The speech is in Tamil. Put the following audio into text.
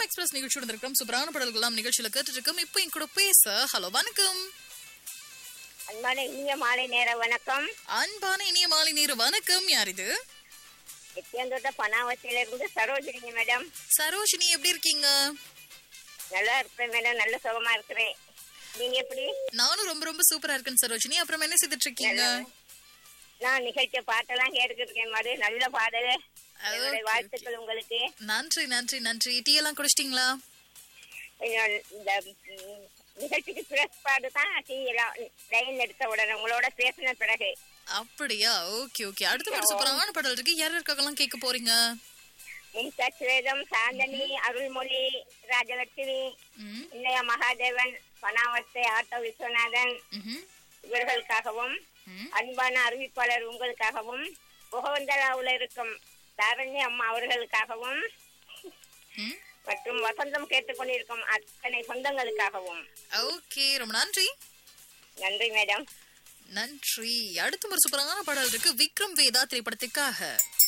எக்ஸ்பிரஸ் நிகழ்ச்சியோட இருக்கிறோம் சூப்பரான பாடல்கள்லாம் நிகழ்ச்சியில கேட்டுட்டு இருக்கோம் இப்போ என் கூட பேச ஹலோ வணக்கம் அன்பான இனிய மாலை நேர வணக்கம் அன்பான இனிய மாலை நேர வணக்கம் யார் இது நித்தியந்தோட்ட பனாவத்தில இருந்து சரோஜினிங்க மேடம் சரோஷினி எப்படி இருக்கீங்க நல்லா இருக்கிறேன் மேடம் நல்ல சுகமா இருக்கிறேன் நீங்க எப்படி நானும் ரொம்ப ரொம்ப சூப்பரா இருக்கேன் சரோஜினி அப்புறம் என்ன செய்துட்டு இருக்கீங்க நான் நிகழ்ச்சிய பாட்டெல்லாம் கேட்டுக்கிட்டு இருக்கேன் மாதிரி நல்ல பாடல் என்னுடைய Okay, வாழ்த்துக்கள் உங்களுக்கு நன்றி நன்றி நன்றி டீ எல்லாம் குடிச்சிட்டீங்களா கொஞ்சம் இந்த ம், நிகழ்ச்சிக்கு பிறப்பாடு தான் டீ எல்லாம் லைன் எடுத்த உடனே உங்களோட பேசின பிறகு அப்படியா ஓகே ஓகே அடுத்த ஒரு சூப்பரான பாடல் இருக்கு யார் யாருக்காகலாம் கேட்க போறீங்க மும்தாஜ் வேதம் சாந்தனி அருள்மொழி ராஜலட்சுமி ம், இன்னைய மகாதேவன் பனாவத்தை ஆட்டோ விஸ்வநாதன் ம்ஹும், இவர்களுக்காகவும் ம். அன்பான அறிவிப்பாளர் உங்களுக்காகவும் புகவந்தலாவுல இருக்கும் தாரண்ய அம்மா அவர்களுக்காகவும் ம். மற்றும் வசந்தம் கேட்டுக்கொண்டிருக்கும் அத்தனை சொந்தங்களுக்காகவும் ஓகே ரொம்ப நன்றி நன்றி மேடம் நன்றி அடுத்த ஒரு சூப்பரான பாடல் இருக்கு விக்ரம் வேதா திரைப்படத்துக்காக